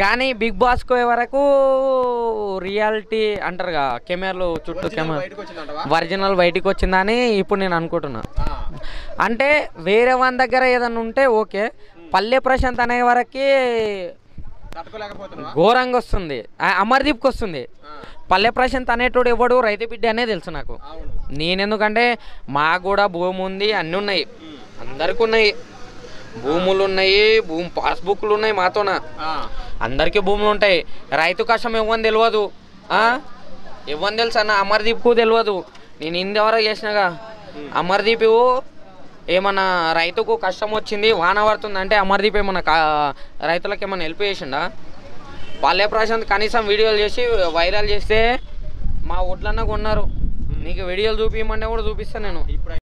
కానీ బిగ్ బాస్కి పోయే వరకు రియాలిటీ అంటారుగా కెమెరాలు చుట్టూ కెమెరా బయటకు వచ్చిందంటవా ఒరిజినల్ బయటికి వచ్చిందని ఇప్పుడు నేను అనుకుంటున్నా అంటే వేరే వాని దగ్గర ఏదన్నా ఉంటే ఓకే పల్లె ప్రశాంత్ అనే వరకు తట్టుకోలేకపోతున్నావా ఘోరంగా వస్తుంది ఆ, అమర్దీప్కి వస్తుంది పల్లె ప్రశాంత్ అనేటోడు ఎవడు రైతు బిడ్డ అనే తెలుసు నాకు అవును నేనెందుకంటే మాకు కూడా భూమి ఉంది అన్నీ ఉన్నాయి అందరికి ఉన్నాయి భూములు ఉన్నాయి భూమి పాస్బుక్లు ఉన్నాయి మాతోన అందరికీ భూములు ఉంటాయి రైతు కష్టం ఇవ్వని తెలియదు ఆ? ఇవ్వని తెలుసు అన్న అమర్దీప్కు తెలియదు నేను ఇంతవరకు చేసినాగా అమర్దీప్ ఏమన్నా రైతుకు కష్టం వచ్చింది వాన పడుతుంది అంటే అమర్దీప్ ఏమన్నా కా రైతులకు ఏమన్నా హెల్ప్ చేసిండా పల్లె ప్రశాంత్ కనీసం వీడియోలు చేసి వైరల్ చేస్తే మా ఒడ్లన్నా కొన్నారు నీకు వీడియోలు చూపించమంటే కూడా చూపిస్తాను నేను ఇప్పుడు